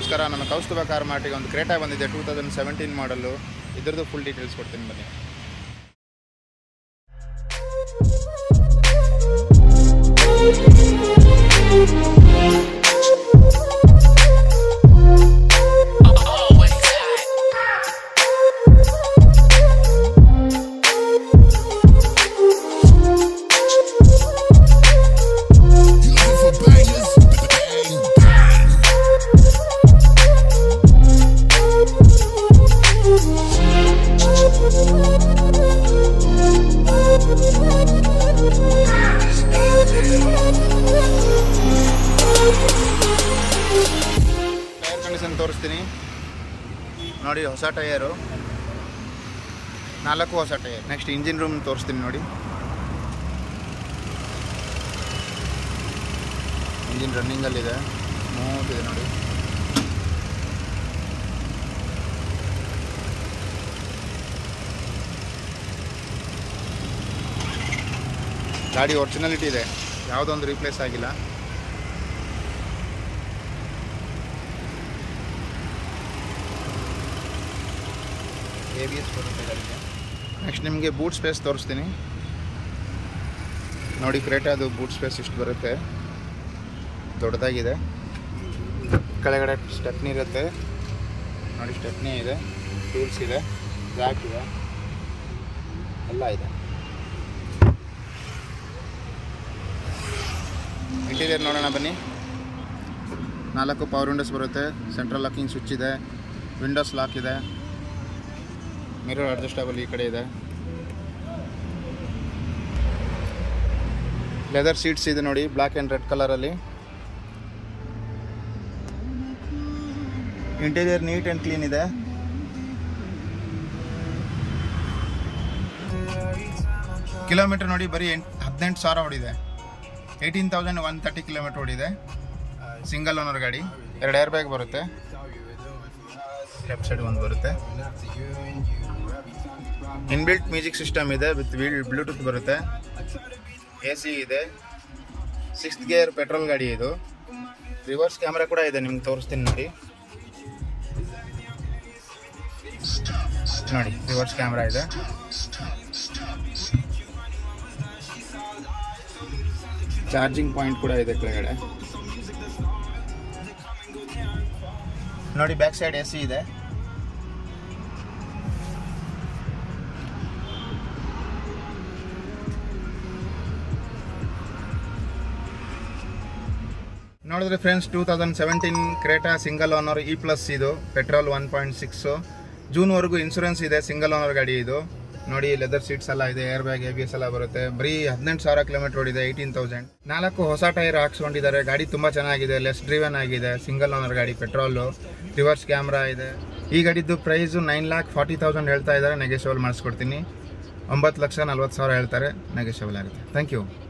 ನಮಸ್ಕಾರ ನನ್ನ ಕೌಸ್ತುಭ ಕಾರ್ ಮಾರ್ಟಿಗೆ ಒಂದು ಕ್ರೇಟಾ ಬಂದಿದೆ ಟೂ ತೌಸಂಡ್ ಸೆವೆಂಟೀನ್ ಮಾಡಲು ಇದ್ರದ್ದು ಫುಲ್ ಡೀಟೇಲ್ಸ್ ಕೊಡ್ತೀನಿ ಬನ್ನಿ Looking for bangers? Bang, bang. Tyre condition ತೋರಿಸ್ತೀನಿ ನೋಡಿ ಹೊಸ ಟೈರು ನಾಲ್ಕು ಹೊಸ ಟೈರ್ ನೆಕ್ಸ್ಟ್ ಇಂಜಿನ್ ರೂಮ್ ತೋರಿಸ್ತೀನಿ ನೋಡಿ ಇಂಜಿನ್ ರನ್ನಿಂಗಲ್ಲಿದೆ ಸ್ಮೂತ್ ಇದೆ ನೋಡಿ ಗಾಡಿ ಒರಿಜಿನಾಲಿಟಿ ಇದೆ ಯಾವುದೊಂದು ರೀಪ್ಲೇಸ್ ಆಗಿಲ್ಲ ಎ ಬಿ ಎಸ್ ಬರುತ್ತೆ ಗಾಡಿಗೆ ನೆಕ್ಸ್ಟ್ ನಿಮಗೆ ಬೂಟ್ ಸ್ಪೇಸ್ ತೋರಿಸ್ತೀನಿ ನೋಡಿ ಕ್ರೇಟಾದು ಬೂಟ್ ಸ್ಪೇಸ್ ಇಷ್ಟು ಬರುತ್ತೆ ದೊಡ್ಡದಾಗಿದೆ ಕೆಳಗಡೆ ಸ್ಟೆಪ್ನಿ ಇರುತ್ತೆ ನೋಡಿ ಸ್ಟೆಪ್ನಿ ಇದೆ ಟೂಲ್ಸ್ ಇದೆ ಜಾಕ್ ಇದೆ ಎಲ್ಲ ಇದೆ ಇಂಟೀರಿಯರ್ ನೋಡೋಣ ಬನ್ನಿ ನಾಲ್ಕು ಪವರ್ ವಿಂಡೋಸ್ ಬರುತ್ತೆ ಸೆಂಟ್ರಲ್ ಲಾಕಿಂಗ್ ಸ್ವಿಚ್ ಇದೆ ವಿಂಡೋಸ್ ಲಾಕ್ ಇದೆ ಮಿರರ್ ಅಡ್ಜಸ್ಟಬಲ್ ಈ ಕಡೆ ಇದೆ ಲೆದರ್ ಸೀಟ್ಸ್ ಇದೆ ನೋಡಿ ಬ್ಲ್ಯಾಕ್ ಆ್ಯಂಡ್ ರೆಡ್ ಕಲರಲ್ಲಿ ಇಂಟೀರಿಯರ್ ನೀಟ್ ಆ್ಯಂಡ್ ಕ್ಲೀನ್ ಇದೆ ಕಿಲೋಮೀಟರ್ ನೋಡಿ ಬರೀ ಎಂಟು ಹದಿನೆಂಟು ಸಾವಿರ ಓಡಿದೆ eighteen thousand one thirty kilometre ಓಡಿದೆ ಸಿಂಗಲ್ ಓನರ್ ಗಾಡಿ ಎರಡು ಏರ್ ಬ್ಯಾಗ್ ಬರುತ್ತೆ ಲೆಫ್ಟ್ ಸೈಡ್ ಒಂದು ಬರುತ್ತೆ ಇನ್ಬಿಲ್ಟ್ ಮ್ಯೂಸಿಕ್ ಸಿಸ್ಟಮ್ ಇದೆ ವಿತ್ ವೀಲ್ ಬ್ಲೂಟೂತ್ ಬರುತ್ತೆ ಎ ಸಿ ಇದೆ ಸಿಕ್ಸ್ತ್ ಗೇರ್ ಪೆಟ್ರೋಲ್ ಗಾಡಿ ಇದು ರಿವರ್ಸ್ ಕ್ಯಾಮ್ರಾ ಕೂಡ ಇದೆ ನಿಮ್ಗೆ ತೋರಿಸ್ತೀನಿ ನೋಡಿ ನೋಡಿ ರಿವರ್ಸ್ ಕ್ಯಾಮ್ರಾ ಇದೆ ಚಾರ್ಜಿಂಗ್ ಪಾಯಿಂಟ್ ಕೂಡ ಇದೆ ಕೆಳಗಡೆ ನೋಡಿ ಬ್ಯಾಕ್ ಸೈಡ್ ಎ ಸಿ ಇದೆ ನೋಡಿದ್ರೆ friends two thousand seventeen Creta single owner E plus ಇದು ಪೆಟ್ರೋಲ್ ಒನ್ ಪಾಯಿಂಟ್ ಸಿಕ್ಸು ಜೂನ್ವರೆಗೂ ಇನ್ಸೂರೆನ್ಸ್ ಇದೆ ಸಿಂಗಲ್ ಓನರ್ ಗಾಡಿ ಇದು ನೋಡಿ ಲೆದರ್ ಸೀಟ್ಸ್ ಎಲ್ಲ ಇದೆ air bag A B S ಎಲ್ಲ ಬರುತ್ತೆ ಬರೀ ಹದಿನೆಂಟು ಸಾವಿರ ಕಿಲೋಮೀಟರ್ ಓಡಿದೆ ಏಯ್ಟೀನ್ ತೌಸಂಡ್ ನಾಲ್ಕು ಹೊಸ ಟೈರ್ ಹಾಕ್ಸ್ಕೊಂಡಿದ್ದಾರೆ ಗಾಡಿ ತುಂಬ ಚೆನ್ನಾಗಿದೆ ಲೆಸ್ ಡ್ರಿವನ್ ಆಗಿದೆ ಸಿಂಗಲ್ ಓನರ್ ಗಾಡಿ ಪೆಟ್ರೋಲು ರಿವರ್ಸ್ ಕ್ಯಾಮ್ರಾ ಇದೆ ಈ ಗಾಡಿದ್ದು price nine lakh forty thousand ಹೇಳ್ತಾ ಇದ್ದಾರೆ ನೆಗೆಷಿಯಬಲ್ ಮಾಡಿಸ್ಕೊಡ್ತೀನಿ ಒಂಬತ್ತು ಲಕ್ಷ ನಲ್ವತ್ತು ಸಾವಿರ ಹೇಳ್ತಾರೆ ನೆಗೆಷಿಯಬಲ್ ಆಗುತ್ತೆ ಥ್ಯಾಂಕ್ ಯು